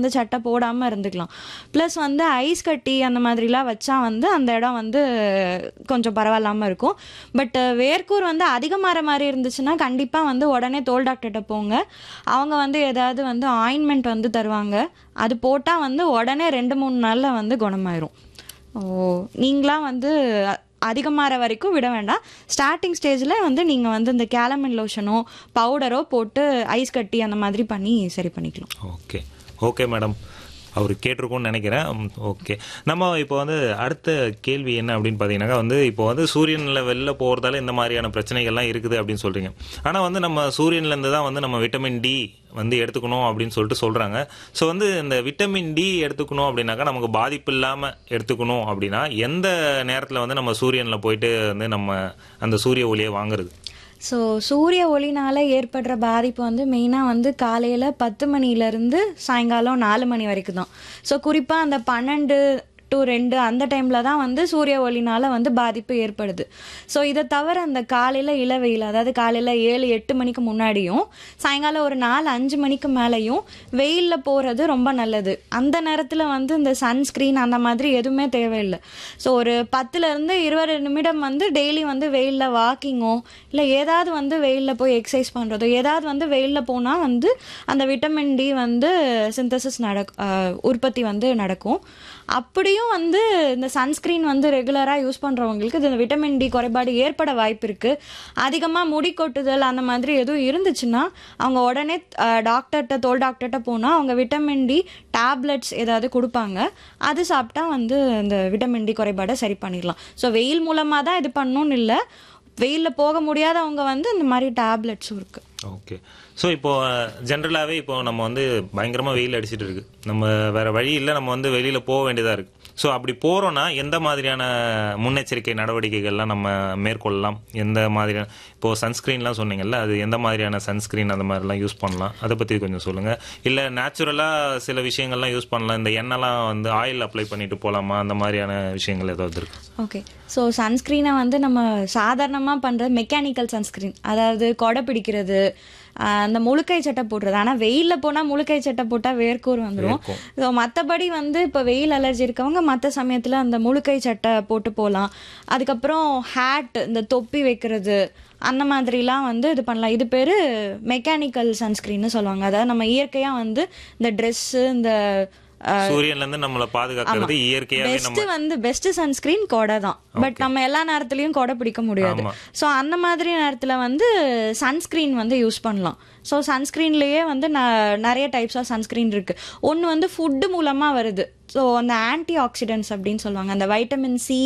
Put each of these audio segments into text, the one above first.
வந்து சட்டை போடாமல் இருந்துக்கலாம் ப்ளஸ் வந்து ஐஸ் கட்டி அந்த மாதிரிலாம் வச்சா வந்து அந்த இடம் வந்து கொஞ்சம் பரவாயில்லாமல் இருக்கும் பட் வேர்க்கூர் வந்து அதிகமாகிற மாதிரி இருந்துச்சுன்னா கண்டிப்பாக வந்து உடனே தோல் டாக்டர்கிட்ட போங்க அவங்க வந்து ஏதாவது வந்து ஆயின்மெண்ட் வந்து தருவாங்க அது போட்டால் வந்து உடனே ரெண்டு மூணு நாளில் வந்து குணமாயிரும் ஓ நீங்களாம் வந்து அதிகமாகிற வரைக்கும் விட வேண்டாம் ஸ்டார்டிங் ஸ்டேஜில் வந்து நீங்கள் வந்து இந்த கேலமின் லோஷனோ பவுடரோ போட்டு ஐஸ் கட்டி அந்த மாதிரி பண்ணி சரி பண்ணிக்கலாம் ஓகே ஓகே மேடம் அவர் கேட்டிருக்கும்னு நினைக்கிறேன் ஓகே நம்ம இப்போ வந்து அடுத்த கேள்வி என்ன அப்படின்னு பார்த்தீங்கன்னாக்கா வந்து இப்போ வந்து சூரியனில் வெளில போகிறதால இந்த மாதிரியான பிரச்சனைகள்லாம் இருக்குது அப்படின்னு சொல்கிறீங்க ஆனால் வந்து நம்ம சூரியன்லேருந்து தான் வந்து நம்ம விட்டமின் டி வந்து எடுத்துக்கணும் அப்படின்னு சொல்லிட்டு சொல்கிறாங்க ஸோ வந்து இந்த விட்டமின் டி எடுத்துக்கணும் அப்படின்னாக்கா நமக்கு பாதிப்பு இல்லாமல் எடுத்துக்கணும் அப்படின்னா எந்த நேரத்தில் வந்து நம்ம சூரியனில் போயிட்டு வந்து நம்ம அந்த சூரிய ஒளியை வாங்குறது ஸோ சூரிய ஒளினால ஏற்படுற பாதிப்பு வந்து மெயினாக வந்து காலையில் பத்து மணிலேருந்து சாயங்காலம் நாலு மணி வரைக்கும் தான் ஸோ குறிப்பாக அந்த பன்னெண்டு டு ரெண்டு அந்த டைமில் தான் வந்து சூரிய ஒளினால வந்து பாதிப்பு ஏற்படுது ஸோ இதை தவிர அந்த காலையில் இளவெயில் அதாவது காலையில் ஏழு எட்டு மணிக்கு முன்னாடியும் சாயங்காலம் ஒரு நாலு அஞ்சு மணிக்கு மேலேயும் வெயிலில் போகிறது ரொம்ப நல்லது அந்த நேரத்தில் வந்து இந்த சன்ஸ்க்ரீன் அந்த மாதிரி எதுவுமே தேவையில்லை ஸோ ஒரு பத்துலேருந்து இருபது நிமிடம் வந்து டெய்லி வந்து வெயிலில் வாக்கிங்கோ இல்லை ஏதாவது வந்து வெயிலில் போய் எக்ஸசைஸ் பண்ணுறதோ ஏதாவது வந்து வெயிலில் போனால் வந்து அந்த விட்டமின் டி வந்து சிந்தசிஸ் நடக் அஹ் உற்பத்தி வந்து நடக்கும் அப்படியும் வந்து இந்த சன்ஸ்க்ரீன் வந்து ரெகுலராக யூஸ் பண்ணுறவங்களுக்கு இந்த விட்டமின் டி குறைபாடு ஏற்பட வாய்ப்பு இருக்குது அதிகமாக முடி கொட்டுதல் அந்த மாதிரி எதுவும் இருந்துச்சுன்னா அவங்க உடனே டாக்டர்கிட்ட தோல் டாக்டர்கிட்ட போனால் அவங்க விட்டமின் டி டேப்லெட்ஸ் ஏதாவது கொடுப்பாங்க அது சாப்பிட்டா வந்து இந்த விட்டமின் டி குறைபாடை சரி பண்ணிடலாம் ஸோ வெயில் மூலமாக தான் இது பண்ணணும்னு இல்லை வெயிலில் போக முடியாதவங்க வந்து இந்த மாதிரி டேப்லெட்ஸும் இருக்குது ஓகே ஸோ இப்போ ஜென்ரலாகவே இப்போ நம்ம வந்து பயங்கரமாக வெயில் அடிச்சிட்டு இருக்கு நம்ம வேற வழி இல்லை நம்ம வந்து வெளியில் போக வேண்டியதாக இருக்கு ஸோ அப்படி போகிறோன்னா எந்த மாதிரியான முன்னெச்சரிக்கை நடவடிக்கைகள்லாம் நம்ம மேற்கொள்ளலாம் எந்த மாதிரியான இப்போ சன்ஸ்க்ரீன்லாம் சொன்னீங்கல்ல அது எந்த மாதிரியான சன்ஸ்க்ரீன் அந்த மாதிரிலாம் யூஸ் பண்ணலாம் அதை பற்றி கொஞ்சம் சொல்லுங்கள் இல்லை நேச்சுரலாக சில விஷயங்கள்லாம் யூஸ் பண்ணலாம் இந்த எண்ணெய்லாம் வந்து ஆயில் அப்ளை பண்ணிட்டு போகலாமா அந்த மாதிரியான விஷயங்கள் ஏதாவது இருக்கு ஓகே ஸோ சன்ஸ்க்ரீனை வந்து நம்ம சாதாரணமாக பண்ணுறது மெக்கானிக்கல் சன்ஸ்க்ரீன் அதாவது கொடை பிடிக்கிறது ஆஹ் அந்த முழுக்கை சட்டை போடுறது ஆனால் வெயிலில் போனால் முழுக்கை சட்டை போட்டால் வேர்க்கூர் வந்துடும் ஸோ மற்றபடி வந்து இப்போ வெயில் அலர்ஜி இருக்கவங்க மற்ற சமயத்தில் அந்த முழுக்கை சட்டை போட்டு போகலாம் அதுக்கப்புறம் ஹேட் இந்த தொப்பி வைக்கிறது அந்த மாதிரிலாம் வந்து இது பண்ணலாம் இது பேர் மெக்கானிக்கல் சன்ஸ்க்ரீன்னு சொல்லுவாங்க அதாவது நம்ம இயற்கையாக வந்து இந்த ட்ரெஸ்ஸு இந்த சூரியன்ல இருந்து நம்மளை பாதுகாக்கிறது இயற்கையாகவே நம்ம பெஸ்ட் வந்து பெஸ்ட் சன்ஸ்கிரீன் கொடை தான் பட் நம்ம எல்லா நேரத்துலயும் கொடை பிடிக்க முடியாது ஆமா. ஸோ அந்த மாதிரி நேரத்துல வந்து சன்ஸ்கிரீன் வந்து யூஸ் பண்ணலாம் ஸோ சன்ஸ்கிரீன்லயே வந்து ந- நிறைய டைப்ஸ் ஆஃப் சன்ஸ்கிரீன் இருக்கு ஒன்று வந்து ஃபுட்டு மூலமா வருது ஸோ அந்த ஆன்டி ஆக்சிடென்ட்ஸ் அப்படின்னு சொல்லுவாங்க அந்த வைட்டமின் சி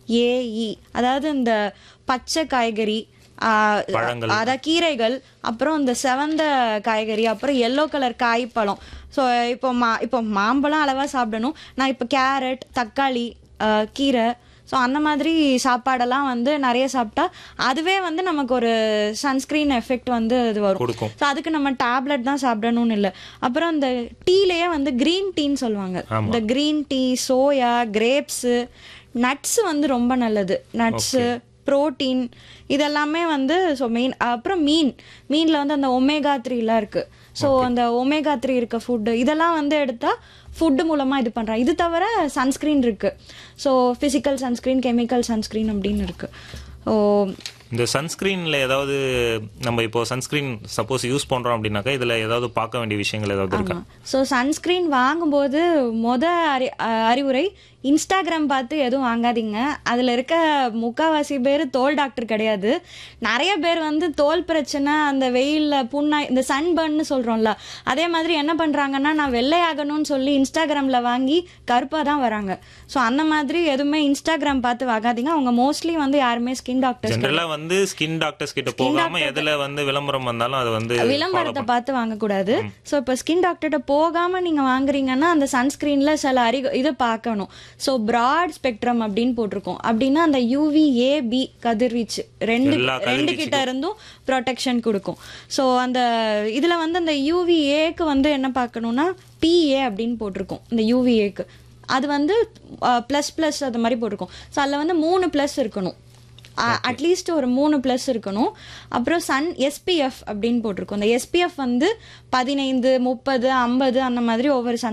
ஏஇ அதாவது இந்த பச்சை காய்கறி ஆஹ், பழங்கள். அதான் கீரைகள் அப்புறம் இந்த செவந்த காய்கறி அப்புறம் எல்லோ கலர் காய்ப்பழம் ஸோ இப்போ மா இப்போ மாம்பழம் அளவாக சாப்பிடணும் நான் இப்போ கேரட் தக்காளி ஆஹ், கீரை ஸோ அந்த மாதிரி சாப்பாடெல்லாம் வந்து நிறைய சாப்பிட்டா அதுவே வந்து நமக்கு ஒரு சன்ஸ்கிரீன் எஃபெக்ட் வந்து இது வரும் கொடுக்கும் ஸோ அதுக்கு நம்ம டேப்லெட் தான் சாப்பிடணும்னு இல்லை அப்புறம் இந்த டீலேயே வந்து க்ரீன் டீன்னு சொல்லுவாங்க இந்த green tea soya grapes nuts வந்து ரொம்ப நல்லது நட்ஸு புரோட்டீன் இதெல்லாமே வந்து ஸோ மெயின் அப்புறம் மீன் மீனில் வந்து அந்த ஒமேகா த்ரீலாம் இருக்குது ஸோ அந்த ஒமேகா த்ரீ இருக்க ஃபுட்டு இதெல்லாம் வந்து எடுத்தால் ஃபுட்டு மூலமாக இது பண்ணுறாங்க இது தவிர சன்ஸ்க்ரீன் இருக்குது so physical sunscreen chemical sunscreen அப்படின்னு இருக்குது ஓ இந்த சன்ஸ்கிரீன்ல ஏதாவது நம்ம இப்போ சன்ஸ்கிரீன் சப்போஸ் யூஸ் பண்றோம் அப்படின்னாக்கா இதுல ஏதாவது பார்க்க வேண்டிய விஷயங்கள் ஏதாவது இருக்கா ஸோ சன்ஸ்க்ரீன் வாங்கும்போது மொத அறி அஹ் அறிவுரை இன்ஸ்டாகிராம் பார்த்து எதுவும் வாங்காதீங்க அதில் இருக்க முக்காவாசி பேர் தோல் டாக்டர் கிடையாது நிறைய பேர் வந்து தோல் பிரச்சனை அந்த வெயிலில் புண்ணா இந்த சன் பர்ன்னு சொல்கிறோம்ல அதே மாதிரி என்ன பண்ணுறாங்கன்னா நான் வெள்ளையாகணும்னு சொல்லி இன்ஸ்டாகிராமில் வாங்கி கருப்பாக தான் வராங்க ஸோ அந்த மாதிரி எதுவுமே இன்ஸ்டாகிராம் பார்த்து வாங்காதீங்க அவங்க மோஸ்ட்லி வந்து யாருமே ஸ்கின் டாக்டர்ஸ் ஜென்ரலா வந்து ஸ்கின் டாக்டர்ஸ் கிட்ட போகாம எதுல வந்து விளம்பரம் வந்தாலும் அது வந்து விளம்பரத்தை பார்த்து வாங்கக்கூடாது ஸோ இப்போ ஸ்கின் டாக்டர்கிட்ட போகாம நீங்க வாங்குறீங்கன்னா அந்த சன்ஸ்கிரீன்ல சில அறி இதை பார்க்கணும் ஸோ பிராட் ஸ்பெக்ட்ரம் அப்படின்னு போட்டிருக்கோம் அப்படின்னா அந்த யூவி ஏபி கதிர்வீச்சு ரெண்டு எல்லா ரெண்டு கிட்ட இருந்தும் ப்ரொடெக்ஷன் கொடுக்கும் ஸோ அந்த இதுல வந்து அந்த யூவி ஏக்கு வந்து என்ன பார்க்கணும்னா பிஏ அப்படின்னு போட்டிருக்கோம் இந்த யூவிஏக்கு அது வந்து ப்ளஸ் ப்ளஸ் அது மாதிரி போட்டிருக்கோம் ஸோ அதில் வந்து மூணு ப்ளஸ் இருக்கணும் அட்லீஸ்ட் ஒரு மூணு ப்ளஸ் இருக்கணும் அப்புறம் சன் எஸ்பிஎஃப் அப்படின்னு போட்டிருக்கோம் இந்த எஸ்பிஎஃப் வந்து பதினைந்து முப்பது ஐம்பது அந்த மாதிரி ஒவ்வொரு சன்